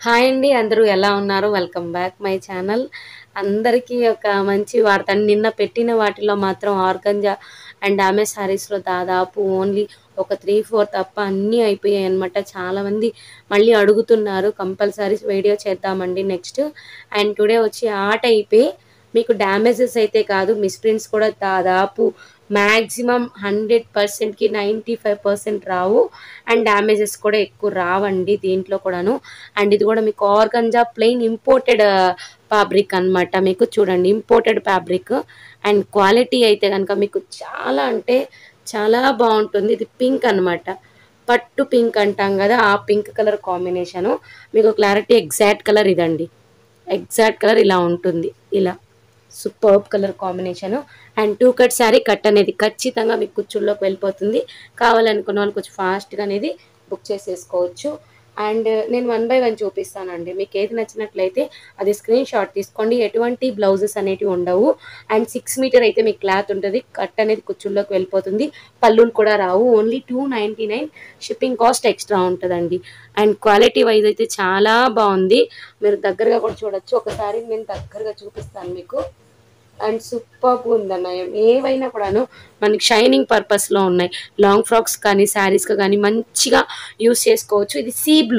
hi అండి అందరూ ఎలా ఉన్నారు వెల్కమ్ బ్యాక్ మై ఛానల్ అందరికీ ఒక మంచి వార్త నిన్న పెట్టిన వాటిలో మాత్రం ఆర్గంజా అండ్ ఆమె శారీస్లో దాదాపు ఓన్లీ ఒక త్రీ ఫోర్ తప్ప అన్నీ అయిపోయాయి అనమాట చాలామంది మళ్ళీ అడుగుతున్నారు కంపల్సరీ వీడియో చేద్దామండి నెక్స్ట్ అండ్ టుడే వచ్చి ఆట అయిపోయి మీకు డ్యామేజెస్ అయితే కాదు మిస్ప్రింట్స్ కూడా దాదాపు మ్యాక్సిమం హండ్రెడ్ పర్సెంట్కి నైంటీ ఫైవ్ పర్సెంట్ రావు అండ్ డ్యామేజెస్ కూడా ఎక్కువ రావండి దీంట్లో కూడాను అండ్ ఇది కూడా మీకు ఆర్గంజా ప్లెయిన్ ఇంపోర్టెడ్ ఫ్యాబ్రిక్ అన్నమాట మీకు చూడండి ఇంపోర్టెడ్ ఫ్యాబ్రిక్ అండ్ క్వాలిటీ అయితే కనుక మీకు చాలా అంటే చాలా బాగుంటుంది ఇది పింక్ అన్నమాట పట్టు పింక్ అంటాం కదా ఆ పింక్ కలర్ కాంబినేషను మీకు క్లారిటీ ఎగ్జాక్ట్ కలర్ ఇదండి ఎగ్జాక్ట్ కలర్ ఇలా ఉంటుంది ఇలా superb colour combination and two cut sari cut అనేది ఖచ్చితంగా మీకు కుచ్చుల్లోకి వెళ్ళిపోతుంది కావాలనుకున్న వాళ్ళు కొంచెం ఫాస్ట్గా అనేది బుక్ చేసేసుకోవచ్చు అండ్ నేను వన్ బై వన్ చూపిస్తానండి మీకు ఏది నచ్చినట్లయితే అది స్క్రీన్ షాట్ తీసుకోండి ఎటువంటి బ్లౌజెస్ అనేటివి ఉండవు అండ్ సిక్స్ మీటర్ అయితే మీకు క్లాత్ ఉంటుంది కట్ అనేది కుచ్చుల్లోకి వెళ్ళిపోతుంది పళ్ళులు కూడా రావు only two ninety nine shipping cost extra ఉంటుందండి అండ్ క్వాలిటీ వైజ్ అయితే చాలా బాగుంది మీరు దగ్గరగా కూడా చూడొచ్చు ఒకసారి నేను దగ్గరగా చూపిస్తాను మీకు అండ్ సూపర్ ఉందన్న ఏవైనా కూడాను మనకి షైనింగ్ పర్పస్లో ఉన్నాయి లాంగ్ ఫ్రాక్స్ కానీ శారీస్కి కానీ మంచిగా యూస్ చేసుకోవచ్చు ఇది సీ బ్లూ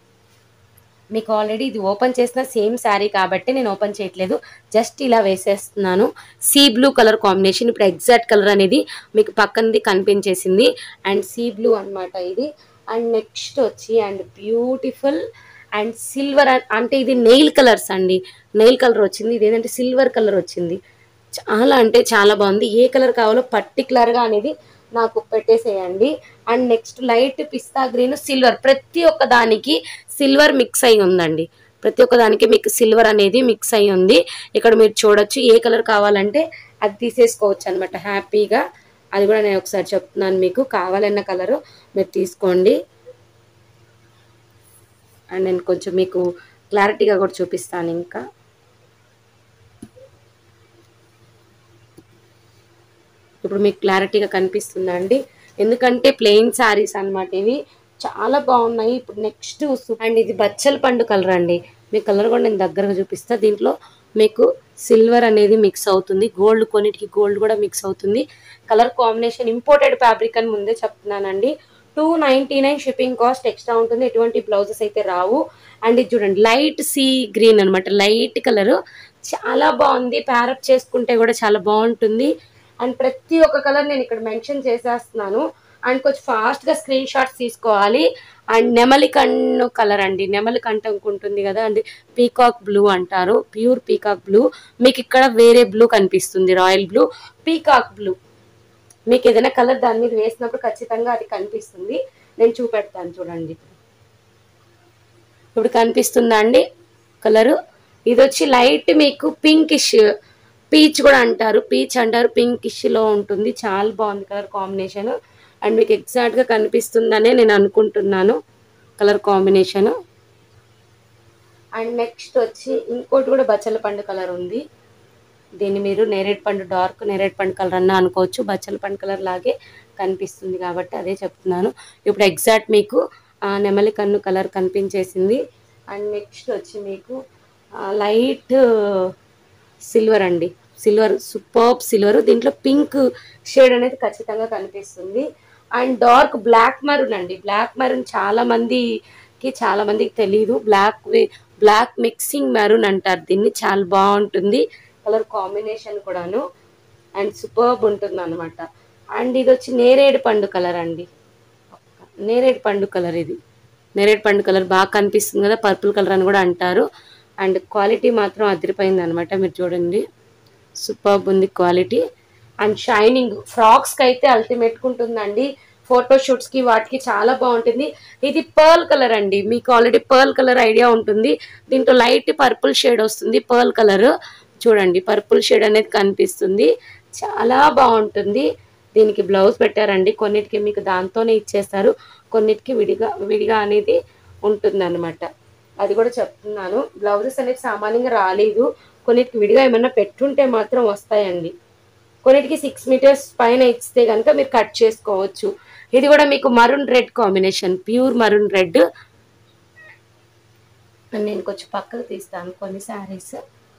మీకు ఆల్రెడీ ఇది ఓపెన్ చేసిన సేమ్ శారీ కాబట్టి నేను ఓపెన్ చేయట్లేదు జస్ట్ ఇలా వేసేస్తున్నాను సీ బ్లూ కలర్ కాంబినేషన్ ఇప్పుడు ఎగ్జాక్ట్ కలర్ అనేది మీకు పక్కనది కనిపించేసింది అండ్ సీ బ్లూ అనమాట ఇది అండ్ నెక్స్ట్ వచ్చి అండ్ బ్యూటిఫుల్ అండ్ సిల్వర్ అంటే ఇది నెయిల్ కలర్స్ అండి నెయిల్ కలర్ వచ్చింది ఇది ఏంటంటే సిల్వర్ కలర్ వచ్చింది చాలా అంటే చాలా బాగుంది ఏ కలర్ కావాలో పర్టికులర్గా అనేది నాకు పెట్టేసేయండి and next light pista green silver ప్రతి ఒక్క దానికి సిల్వర్ మిక్స్ అయి ఉందండి ప్రతి ఒక్క దానికి మీకు సిల్వర్ అనేది మిక్స్ అయి ఉంది ఇక్కడ మీరు చూడొచ్చు ఏ కలర్ కావాలంటే అది తీసేసుకోవచ్చు అనమాట హ్యాపీగా అది కూడా నేను ఒకసారి చెప్తున్నాను మీకు కావాలన్న కలరు మీరు తీసుకోండి అండ్ నేను కొంచెం మీకు క్లారిటీగా కూడా చూపిస్తాను ఇంకా ఇప్పుడు మీకు క్లారిటీగా కనిపిస్తుందా అండి ఎందుకంటే ప్లెయిన్ శారీస్ అన్నమాట ఇవి చాలా బాగున్నాయి ఇప్పుడు నెక్స్ట్ అండ్ ఇది బచ్చల పండు కలర్ అండి మీ కలర్ కూడా నేను దగ్గరగా చూపిస్తా దీంట్లో మీకు సిల్వర్ అనేది మిక్స్ అవుతుంది గోల్డ్ కొన్నిటికి గోల్డ్ కూడా మిక్స్ అవుతుంది కలర్ కాంబినేషన్ ఇంపోర్టెడ్ ఫ్యాబ్రిక్ అని ముందే చెప్తున్నానండి two ninety nine shipping cost extra ఉంటుంది ఎటువంటి బ్లౌజెస్ అయితే రావు అండ్ ఇది చూడండి లైట్ సీ గ్రీన్ అనమాట లైట్ కలర్ చాలా బాగుంది ప్యారప్ చేసుకుంటే కూడా చాలా బాగుంటుంది అండ్ ప్రతి ఒక్క కలర్ నేను ఇక్కడ మెన్షన్ చేసేస్తున్నాను అండ్ కొంచెం ఫాస్ట్గా స్క్రీన్ షాట్స్ తీసుకోవాలి అండ్ నెమలి కన్ను కలర్ అండి నెమలి కంట ఉంటుంది కదా అండి పీకాక్ బ్లూ అంటారు ప్యూర్ పీకాక్ బ్లూ మీకు ఇక్కడ వేరే బ్లూ కనిపిస్తుంది రాయల్ బ్లూ పీకాక్ బ్లూ మీకు ఏదైనా కలర్ దాని మీద వేసినప్పుడు ఖచ్చితంగా అది కనిపిస్తుంది నేను చూపెడతాను చూడండి ఇప్పుడు కనిపిస్తుందా అండి కలరు ఇది వచ్చి లైట్ మీకు పింకిష్ పీచ్ కూడా అంటారు పీచ్ అంటారు పింకిష్లో ఉంటుంది చాలా బాగుంది కలర్ కాంబినేషన్ అండ్ మీకు ఎగ్జాక్ట్గా కనిపిస్తుందనే నేను అనుకుంటున్నాను కలర్ కాంబినేషను అండ్ నెక్స్ట్ వచ్చి ఇంకోటి కూడా బచ్చల పండు కలర్ ఉంది దీన్ని మీరు నేరేడు పండు డార్క్ నేరేడు పండు కలర్ అన్న అనుకోవచ్చు బచ్చల పండు కలర్ లాగే కనిపిస్తుంది కాబట్టి అదే చెప్తున్నాను ఇప్పుడు ఎగ్జాక్ట్ మీకు నెమలి కన్ను కలర్ కనిపించేసింది అండ్ నెక్స్ట్ వచ్చి మీకు లైట్ సిల్వర్ అండి సిల్వర్ సూపర్బ్ సిల్వర్ దీంట్లో పింక్ షేడ్ అనేది ఖచ్చితంగా కనిపిస్తుంది అండ్ డార్క్ బ్లాక్ మరూన్ అండి బ్లాక్ మరూన్ చాలా మందికి చాలా మందికి తెలియదు బ్లాక్ బ్లాక్ మిక్సింగ్ మెరూన్ అంటారు దీన్ని చాలా బాగుంటుంది కలర్ కాంబినేషన్ కూడాను అండ్ సూపర్బ్ ఉంటుంది అనమాట అండ్ ఇది వచ్చి నేరేడు పండు కలర్ అండి నేరేడు పండు కలర్ ఇది నేరేడు పండు కలర్ బాగా కనిపిస్తుంది కదా పర్పుల్ కలర్ అని కూడా అంటారు అండ్ క్వాలిటీ మాత్రం అదిరిపోయింది అనమాట మీరు చూడండి సూపర్బ్ ఉంది క్వాలిటీ అండ్ షైనింగ్ ఫ్రాక్స్కి అయితే అల్టిమేట్ ఉంటుందండి ఫోటోషూట్స్కి వాటికి చాలా బాగుంటుంది ఇది పర్ల్ కలర్ అండి మీకు ఆల్రెడీ పర్ల్ కలర్ ఐడియా ఉంటుంది దీంట్లో లైట్ పర్పుల్ షేడ్ వస్తుంది పర్ల్ కలర్ చూడండి పర్పుల్ షేడ్ అనేది కనిపిస్తుంది చాలా బాగుంటుంది దీనికి బ్లౌజ్ పెట్టారండి కొన్నిటికి మీకు దాంతోనే ఇచ్చేస్తారు కొన్నిటికి విడిగా విడిగా అనేది ఉంటుంది అనమాట అది కూడా చెప్తున్నాను బ్లౌజెస్ అనేది సామాన్యంగా రాలేదు కొన్నిటికి విడిగా ఏమన్నా పెట్టుంటే మాత్రం వస్తాయండి కొన్నిటికి సిక్స్ మీటర్స్ పైన ఇస్తే కనుక మీరు కట్ చేసుకోవచ్చు ఇది కూడా మీకు maroon red combination pure maroon red and నేను కొంచెం పక్కకు తీస్తాను కొన్ని saris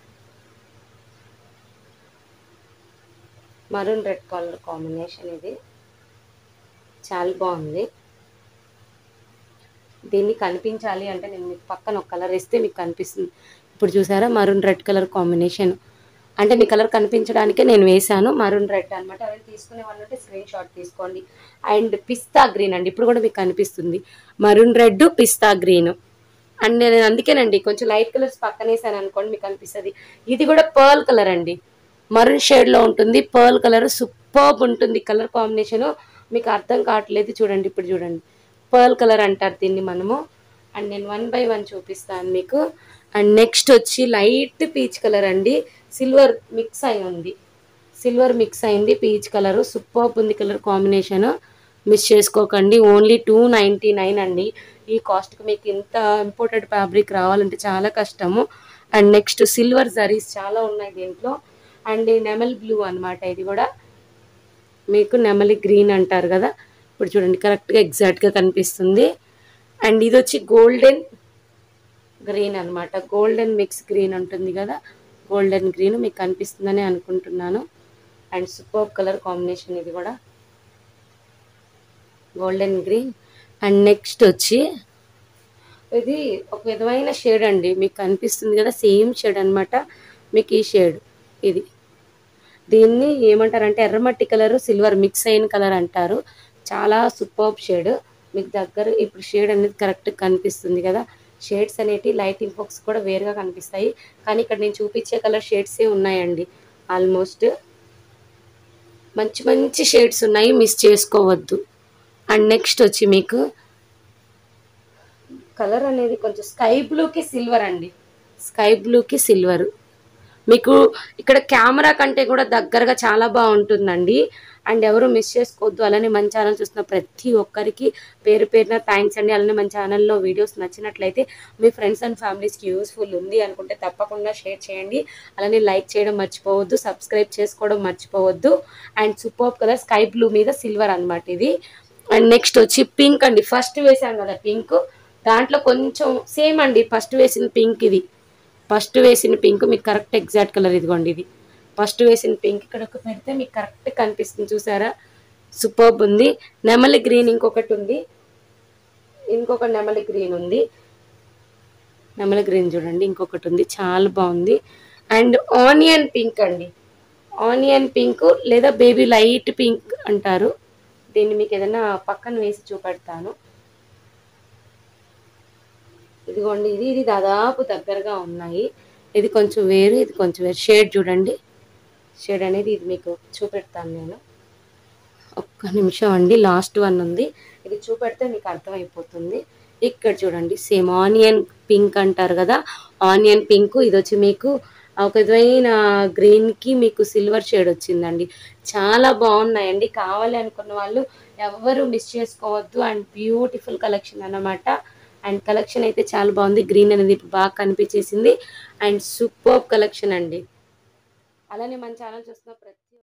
maroon red colour combination ఇది చాలా బాగుంది దీన్ని కనిపించాలి అంటే నేను మీకు పక్కన ఒక కలర్ ఇస్తే మీకు కనిపిస్తుంది ఇప్పుడు చూసారా మరూన్ రెడ్ కలర్ కాంబినేషన్ అంటే మీ కలర్ కనిపించడానికే నేను వేశాను మరూన్ రెడ్ అనమాట ఎవరైనా తీసుకునే వాళ్ళు ఉంటే స్క్రీన్ షాట్ తీసుకోండి అండ్ పిస్తా గ్రీన్ అండి ఇప్పుడు కూడా మీకు కనిపిస్తుంది మరూన్ రెడ్ పిస్తా గ్రీన్ అండ్ నేను అందుకేనండి కొంచెం లైట్ కలర్స్ పక్కన వేసాను అనుకోండి మీకు అనిపిస్తుంది ఇది కూడా పర్ల్ కలర్ అండి మరూన్ షేడ్లో ఉంటుంది పర్ల్ కలర్ సూపర్బ్ ఉంటుంది కలర్ కాంబినేషన్ మీకు అర్థం కావట్లేదు చూడండి ఇప్పుడు చూడండి పర్ల్ కలర్ అంటారు దీన్ని మనము అండ్ నేను వన్ బై వన్ చూపిస్తాను మీకు అండ్ నెక్స్ట్ వచ్చి లైట్ పీచ్ కలర్ అండి సిల్వర్ మిక్స్ అయి ఉంది సిల్వర్ మిక్స్ అయింది పీచ్ కలర్ సూపర్ ఉంది కలర్ కాంబినేషన్ మిస్ చేసుకోకండి ఓన్లీ టూ నైంటీ నైన్ అండి ఈ కాస్ట్కి మీకు ఇంత ఇంపోర్టెడ్ ఫ్యాబ్రిక్ రావాలంటే చాలా కష్టము అండ్ నెక్స్ట్ సిల్వర్ జరీస్ చాలా ఉన్నాయి దీంట్లో అండ్ నెమల్ బ్లూ అన్నమాట ఇది కూడా మీకు నెమలి గ్రీన్ అంటారు కదా ఇప్పుడు చూడండి కరెక్ట్గా ఎగ్జాక్ట్గా కనిపిస్తుంది అండ్ ఇది వచ్చి గోల్డెన్ గ్రీన్ అన్నమాట గోల్డెన్ మిక్స్ గ్రీన్ ఉంటుంది కదా గోల్డెన్ గ్రీన్ మీకు కనిపిస్తుందని అనుకుంటున్నాను అండ్ సూపర్ కలర్ కాంబినేషన్ ఇది కూడా గోల్డెన్ గ్రీన్ అండ్ నెక్స్ట్ వచ్చి ఇది ఒక విధమైన షేడ్ అండి మీకు కనిపిస్తుంది కదా సేమ్ షేడ్ అన్నమాట మీకు ఈ షేడ్ ఇది దీన్ని ఏమంటారంటే ఎర్రమట్టి కలర్ సిల్వర్ మిక్స్ అయిన కలర్ అంటారు చాలా సూపర్ షేడ్ మీకు దగ్గర ఇప్పుడు షేడ్ అనేది కరెక్ట్ కనిపిస్తుంది కదా షేడ్స్ అనేటి లైటింగ్ ఫోక్స్ కూడా వేరుగా కనిపిస్తాయి కానీ ఇక్కడ నేను చూపించే కలర్ షేడ్సే ఉన్నాయండి ఆల్మోస్ట్ మంచి మంచి షేడ్స్ ఉన్నాయి మిస్ చేసుకోవద్దు అండ్ నెక్స్ట్ వచ్చి మీకు కలర్ అనేది కొంచెం స్కై బ్లూకి సిల్వర్ అండి స్కై బ్లూకి సిల్వర్ మీకు ఇక్కడ కెమెరా కంటే కూడా దగ్గరగా చాలా బాగుంటుందండి అండ్ ఎవరు మిస్ చేసుకోవద్దు అలానే మన ఛానల్ చూస్తున్న ప్రతి ఒక్కరికి పేరు పేరున థ్యాంక్స్ అండి అలానే మన ఛానల్లో వీడియోస్ నచ్చినట్లయితే మీ ఫ్రెండ్స్ అండ్ ఫ్యామిలీస్కి యూస్ఫుల్ ఉంది అనుకుంటే తప్పకుండా షేర్ చేయండి అలానే లైక్ చేయడం మర్చిపోవద్దు సబ్స్క్రైబ్ చేసుకోవడం మర్చిపోవద్దు and super colour sky blue మీద సిల్వర్ అన్నమాట ఇది అండ్ నెక్స్ట్ వచ్చి పింక్ అండి ఫస్ట్ వేసాం కదా పింక్ దాంట్లో కొంచెం సేమ్ అండి ఫస్ట్ వేసిన పింక్ ఇది ఫస్ట్ వేసిన పింక్ మీకు కరెక్ట్ ఎగ్జాక్ట్ కలర్ ఇదిగోండి ఇది ఫస్ట్ వేసిన పింక్ ఇక్కడ ఒక పెడితే మీకు కరెక్ట్ కనిపిస్తుంది చూసారా సూపర్బ్ ఉంది నెమలి గ్రీన్ ఇంకొకటి ఉంది ఇంకొక నెమలి గ్రీన్ ఉంది నెమలి గ్రీన్ చూడండి ఇంకొకటి ఉంది చాలా బాగుంది అండ్ ఆనియన్ పింక్ అండి ఆనియన్ పింక్ లేదా బేబీ లైట్ పింక్ అంటారు దీన్ని మీకు ఏదైనా పక్కన వేసి చూపెడతాను ఇదిగోండి ఇది ఇది దాదాపు దగ్గరగా ఉన్నాయి ఇది కొంచెం వేరు ఇది కొంచెం వేరు షేడ్ చూడండి షేడ్ అనేది ఇది మీకు చూపెడతాను నేను ఒక్క నిమిషం అండి లాస్ట్ వన్ ఉంది ఇది చూపెడితే మీకు అర్థమైపోతుంది ఇక్కడ చూడండి సేమ్ ఆనియన్ పింక్ అంటారు కదా ఆనియన్ పింక్ ఇది వచ్చి మీకు ఒక విధమైన గ్రీన్కి మీకు సిల్వర్ షేడ్ వచ్చిందండి చాలా బాగున్నాయండి కావాలి అనుకున్న వాళ్ళు ఎవరు మిస్ చేసుకోవద్దు అండ్ బ్యూటిఫుల్ కలెక్షన్ అన్నమాట అండ్ కలెక్షన్ అయితే చాలా బాగుంది గ్రీన్ అనేది ఇప్పుడు బాగా కనిపించేసింది అండ్ సూపర్ కలెక్షన్ అండి అలానే మన ఛానల్ చూస్తున్న ప్రతి